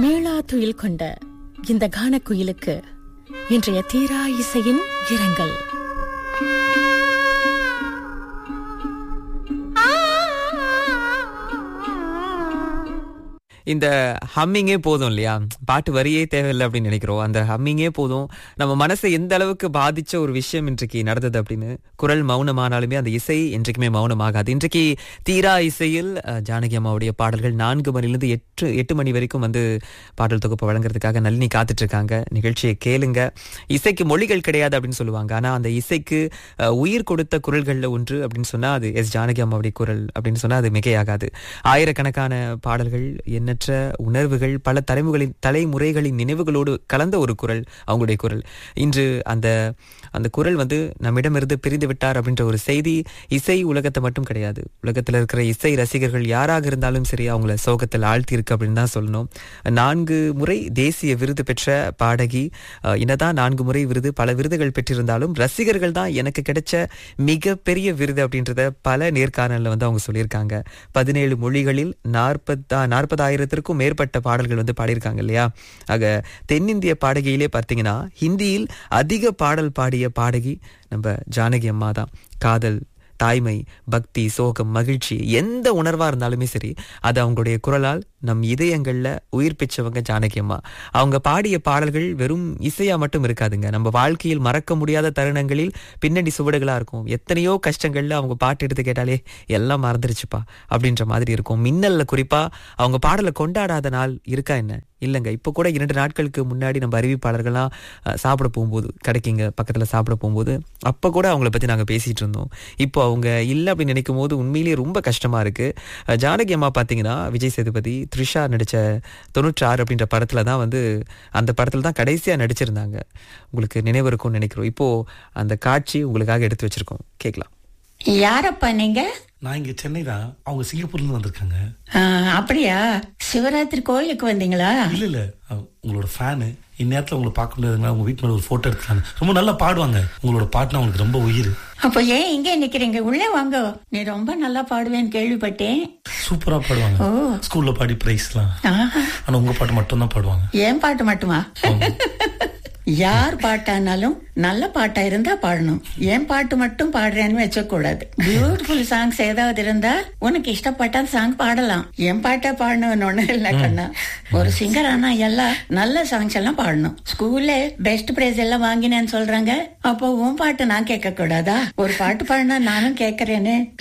மேளா துயில் கொண்ட இந்த கானக்குயிலுக்கு இன்றைய தீரா இசையின் இரங்கல் இந்த ஹம்மிங்கே போதும் இல்லையா பாட்டு வரியே தேவையில்லை அப்படின்னு நினைக்கிறோம் அந்த ஹம்மிங்கே போதும் நம்ம மனசை எந்த அளவுக்கு பாதிச்ச ஒரு விஷயம் இன்றைக்கு நடந்தது அப்படின்னு குரல் மௌனமானாலுமே அந்த இசை என்றைக்குமே மௌனமாகாது இன்றைக்கு தீரா இசையில் அஹ், ஜானகி அம்மாவுடைய பாடல்கள் நான்கு மணிலிருந்து எட்டு எட்டு மணி வரைக்கும் வந்து பாடல் தொகுப்பு வழங்குறதுக்காக நளினி காத்துட்டு இருக்காங்க நிகழ்ச்சியை கேளுங்க இசைக்கு மொழிகள் கிடையாது அப்படின்னு சொல்லுவாங்க ஆனா அந்த இசைக்கு அஹ், உயிர் கொடுத்த குரல்கள்ல ஒன்று அப்படின்னு சொன்னா அது எஸ் ஜானகி அம்மாவுடைய குரல் அப்படின்னு சொன்னா அது மிகையாகாது ஆயிரக்கணக்கான பாடல்கள் எண்ணற்ற உணர்வுகள் பல தலைமுறைகளின் தலைமுறைகளின் நினைவுகளோடு கலந்த ஒரு குரல் அவங்களுடைய குரல் இன்று அந்த அந்த குரல் வந்து நம்மிடமிருந்து பிரிந்து விட்டார் அப்படின்ற ஒரு செய்தி இசை உலகத்தை மட்டும் கிடையாது உலகத்தில் இருக்கிற இசை ரசிகர்கள் யாராக இருந்தாலும் சரி அவங்கள சோகத்தில் ஆழ்த்தி இருக்கு அப்படின்னு தான் சொல்லணும் நான்கு முறை தேசிய விருது பெற்ற பாடகி அஹ், என்னதான் நான்கு முறை விருது பல விருதுகள் பெற்றிருந்தாலும் ரசிகர்கள் தான் எனக்கு கிடைச்ச மிகப்பெரிய விருது அப்படின்றத பல நேர்காணல்ல வந்து அவங்க சொல்லியிருக்காங்க பதினேழு மொழிகளில் நாற்பத்தா நாற்பதாயிரத்திற்கும் மேற்பட்ட பாடல்கள் வந்து பாடியிருக்காங்க இல்லையா ஆக தென்னிந்திய பாடகியிலே பார்த்தீங்கன்னா ஹிந்தியில் அதிக பாடல் பாடிய பாடகி நம்ம ஜானகி அம்மா தான் காதல் தாய்மை பக்தி சோகம் மகிழ்ச்சி எந்த உணர்வா இருந்தாலுமே சரி அது அவங்களுடைய குரலால் நம் இதயங்கள்ல உயிர் பெற்றவங்க ஜானகி அம்மா அவங்க பாடிய பாடல்கள் வெறும் இசையா மட்டும் இருக்காதுங்க நம்ம வாழ்க்கையில் மறக்க முடியாத தருணங்களில் பின்னணி சுவடுகளா இருக்கும் எத்தனையோ கஷ்டங்கள்ல அவங்க பாட்டு எடுத்து கேட்டாலே எல்லாம் மறந்துருச்சுப்பா அப்படின்ற மாதிரி இருக்கும் மின்னல்ல குறிப்பா அவங்க பாடலை கொண்டாடாத நாள் இருக்கா என்ன இல்லைங்க இப்போ கூட இரண்டு நாட்களுக்கு முன்னாடி நம்ம அறிவிப்பாளர்கள்லாம் அஹ், சாப்பிட போகும்போது கடைக்குங்க பக்கத்தில் சாப்பிட போகும்போது அப்போ கூட அவங்கள பற்றி நாங்கள் பேசிகிட்டு இருந்தோம் இப்போ அவங்க இல்லை அப்படின்னு நினைக்கும் போது உண்மையிலேயே ரொம்ப கஷ்டமாக இருக்குது ஜானகி அம்மா பார்த்தீங்கன்னா விஜய் சேதுபதி த்ரிஷா நடித்த தொண்ணூற்றி ஆறு அப்படின்ற படத்தில் தான் வந்து அந்த படத்தில் தான் கடைசியாக நடிச்சிருந்தாங்க உங்களுக்கு நினைவு இருக்கும்னு நினைக்கிறோம் இப்போது அந்த காட்சி உங்களுக்காக எடுத்து வச்சிருக்கோம் கேட்கலாம் யாரப்பா நீங்க நான் இங்க சென்னை தான் அவங்க சிங்கப்பூர்ல இருந்து வந்திருக்காங்க ஆ, அப்படியா சிவராத்திரி கோயிலுக்கு வந்தீங்களா இல்ல இல்ல அஹ், உங்களோட ஃபேனு இந்நேரத்துல உங்களை பார்க்க முடியாதுங்களா உங்க வீட்டு மேல ஒரு போட்டோ எடுத்துக்காங்க ரொம்ப நல்லா பாடுவாங்க உங்களோட பாட்டுனா உங்களுக்கு ரொம்ப உயிர் அப்ப ஏன் இங்கே நிக்கிறீங்க உள்ளே வாங்க நீ ரொம்ப நல்லா பாடுவேன்னு கேள்விப்பட்டேன் சூப்பரா பாடுவாங்க ஓ. ஸ்கூல்ல பாடி பிரைஸ்லாம் ஆஹா, ஆனா உங்க பாட்டு மட்டும் தான் பாடுவாங்க ஏன் பாட்டு மட்டுமா யார் பாட்டானாலும் நல்ல பாட்டா இருந்தா பாடணும் என் பாட்டு மட்டும் பாடுறேன்னு வச்சக்கூடாது பியூட்டிஃபுல் சாங்ஸ் ஏதாவது இருந்தா உனக்கு இஷ்டப்பட்ட சாங் பாடலாம் என் பாட்டா பாடணும்னு ஒண்ணு இல்ல கண்ணா ஒரு சிங்கர் ஆனா எல்லாம் நல்ல சாங்ஸ் எல்லாம் பாடணும் ஸ்கூல்ல பெஸ்ட் பிரைஸ் எல்லாம் வாங்கினேன்னு சொல்றாங்க அப்போ உன் பாட்டு நான் கேட்க கூடாதா ஒரு பாட்டு பாடினா நானும் கேட்கறேன்னு